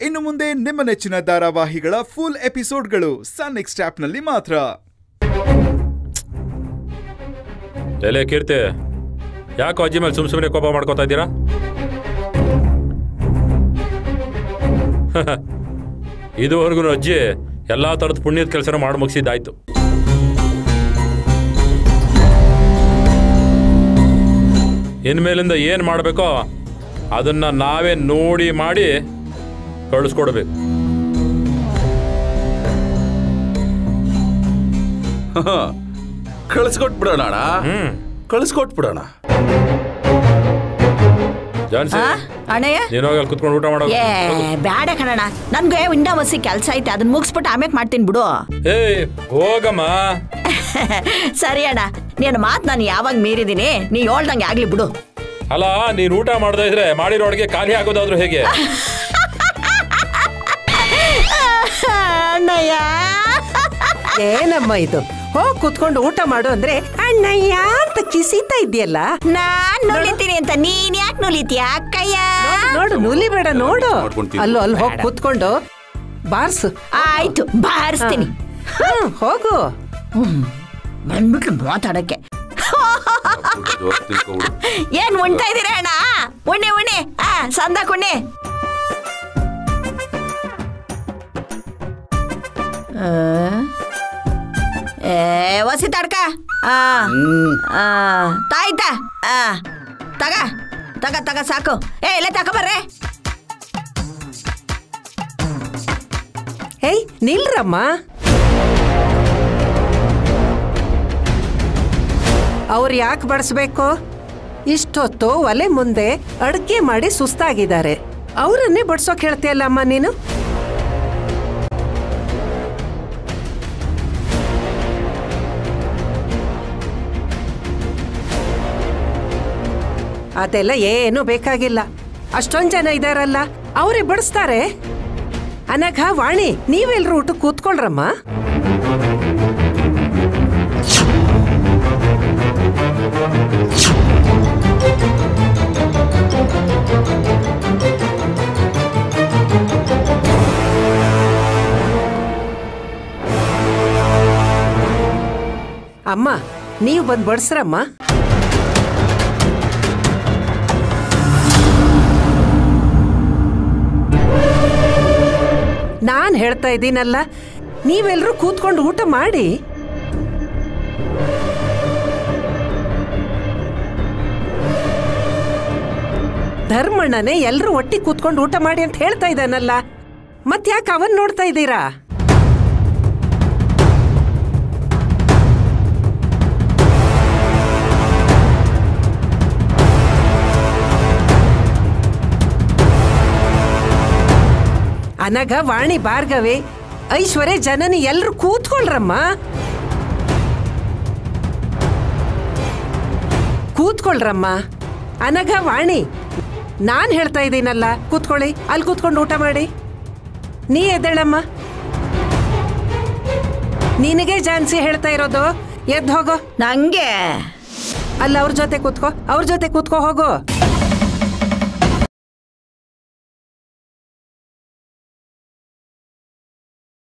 ಇನ್ನು ಮುಂದೆ ನಿಮ್ಮ ನೆಚ್ಚಿನ ಧಾರಾವಾಹಿಗಳ ಫುಲ್ ಎಪಿಸೋಡ್ಗಳು ಸನ್ ನೆಕ್ಸ್ಟ್ ಆಪ್ನಲ್ಲಿ ಮಾತ್ರ ಎಲೆ ಕೀರ್ತಿ ಯಾಕೋ ಅಜ್ಜಿ ಮೇಲೆ ಸುಮ್ ಸುಮ್ಮನೆ ಕೋಪ ಮಾಡ್ಕೋತಾ ಇದ್ದೀರಾ ಇದುವರೆಗೂ ಅಜ್ಜಿ ಎಲ್ಲಾ ಥರದ ಪುಣ್ಯದ ಕೆಲಸನ ಮಾಡಿ ಮುಗಿಸಿದ್ದಾಯ್ತು ಇನ್ಮೇಲಿಂದ ಏನು ಮಾಡಬೇಕೋ ಅದನ್ನ ನಾವೇ ನೋಡಿ ಮಾಡಿ ಕಳಿಸ್ಕೊಡ್ಬೇಕು ಕಳಿಸ್ಕೊಟ್ಬಿಡೋಣ ಅಣ್ಣ ಹ್ಮ್ ಕಳಿಸ್ಕೊಟ್ಬಿಡೋಣ ಜಾನ್ಸಿ ಆ? ಅಣ್ಣಯ್ಯ ನೀನು ಹೋಗಿ ಅಲ್ಲಿ ಕುತ್ಕೊಂಡು ಊಟ ಮಾಡೋ ಏ ಬ್ಯಾಡ ಕಣಣ್ಣ ನನ್ಗೆ ವಿಂಡೋ ಬಸ್ಸಿ ಕೆಲಸ ಐತೆ ಅದನ್ನ ಮುಗಿಸ್ಬಿಟ್ಟು ಆಮೇಲೆ ಮಾಡ್ತೀನಿ ಬಿಡು ಏಯ್ ಹೋಗಮ್ಮ ಸರಿ ಅಣ್ಣ ನೀನು ಮಾತು ನಾನು ಯಾವಾಗ ಮೀರಿದ್ದೀನಿ ನೀ ಹೇಳ್ದಂಗೆ ಆಗ್ಲಿ ಬಿಡು ಅಲ್ಲ ನೀನ್ ಊಟ ಮಾಡದೇ ಇದ್ರೆ ಮಾಡಿರೋ ಅಡುಗೆ ಖಾಲಿ ಆಗೋದಾದ್ರೂ ಹೇಗೆ ಅಣ್ಣಯ್ಯ ಏನಮ್ಮ ಇದು ಹೋಗ್ ಕುತ್ಕೊಂಡು ಊಟ ಮಾಡು ಅಂದ್ರೆ ಅಣ್ಣಯ್ಯ ಅಂತ ಕಿಸಿತಾ ಇದೆಯಲ್ಲ ನಾನ್ ನುಲಿತೀನಿ ಅಂತ ನೀನ್ ಯಾಕೆ ನುಲಿತೀಯ ಅಕ್ಕಯ್ಯ ನೋಡು ನುಲಿ ಬೇಡ ನೋಡು ಮಾಡ್ಕೊಂತೀನಿ. ಅಲ್ಲೋ ಅಲ್ಲಿ ಹೋಗಿ ಕುತ್ಕೊಂಡು ಬಾರ್ಸು ಆಯ್ತು ಬಾರಿಸ್ತೀನಿ ಹ್ಮ್, ಹೋಗು ಬಂದ್ಬಿಟ್ಲು ಮಾತಾಡಕ್ಕೆ ಜೋರ್ ತಿಳ್ಕೊಬಿಡು. ಏನ್ ಉಣ್ತಾ ಇದೀರ ಅಣ್ಣ ಉಣ್ಣಿ ಉಣ್ಣಿ ಆ ಸಂದಕ್ ಉಣ್ಣಿ ಆ, ಏ ಒಸಿ ತಡ್ಕ ಆ ಆ, ತಾಯ್ತಾ ಆ ತಗ ತಗ ತಗ ಸಾಕು ಏ ಇಲ್ಲ ತಗೊಬರ್ರೆ ಏಯ್ ನಿಲ್ರಮ್ಮ ಅವ್ರು ಯಾಕೆ ಬಡಿಸ್ಬೇಕು ಇಷ್ಟೊತ್ತು ಒಲೆ ಮುಂದೆ ಅಡ್ಗೆ ಮಾಡಿ ಸುಸ್ತಾಗಿದ್ದಾರೆ ಅವರನ್ನೇ ಬಡ್ಸೋಕ್ ಹೇಳ್ತೀಯಲ್ಲ ಅಮ್ಮ ನೀನು ಅದೆಲ್ಲ ಏನು ಬೇಕಾಗಿಲ್ಲ ಅಷ್ಟೊಂದ್ ಜನ ಇದಾರಲ್ಲ ಅವರೇ ಬಡಿಸ್ತಾರೆ ಅನಘ ವಾಣಿ ನೀವೆಲ್ರೂ ಊಟ ಕೂತ್ಕೊಳ್ರಮ್ಮ ಅಮ್ಮ ನೀವು ಬಂದು ಬಡ್ಸ್ರಮ್ಮ ನಾನ್ ಹೇಳ್ತಾ ಇದ್ದೀನಲ್ಲ ನೀವೆಲ್ರೂ ಕೂತ್ಕೊಂಡು ಊಟ ಮಾಡಿ ಧರ್ಮಣ್ಣನೇ ಎಲ್ರೂ ಒಟ್ಟಿಗೆ ಕೂತ್ಕೊಂಡು ಊಟ ಮಾಡಿ ಅಂತ ಹೇಳ್ತಾ ಇದ್ದಾನಲ್ಲ ಮತ್ತ್ಯಾಕೆ ಅವನ್ ನೋಡ್ತಾ ಇದ್ದೀರಾ ಅನಘ ವಾಣಿ ಭಾರ್ಗವಿ ಐಶ್ವರ್ಯ ಜನನಿ ಎಲ್ರು ಕೂತ್ಕೊಳ್ರಮ್ಮ ಕೂತ್ಕೊಳ್ರಮ್ಮ ಅನಘ ವಾಣಿ ನಾನ್ ಹೇಳ್ತಾ ಇದ್ದೀನಲ್ಲ ಕೂತ್ಕೊಳ್ಳಿ ಅಲ್ಲಿ ಕೂತ್ಕೊಂಡು ಊಟ ಮಾಡಿ ನೀ ಎದ್ದೇಳಮ್ಮ ನಿನಗೆ ಜಾನ್ಸಿ ಹೇಳ್ತಾ ಇರೋದು ಎದ್ದು ಹೋಗೋ ನಂಗೆ ಅಲ್ಲಿ ಅವ್ರ ಜೊತೆ ಕೂತ್ಕೋ ಅವ್ರ ಜೊತೆ ಕೂತ್ಕೋ ಹೋಗು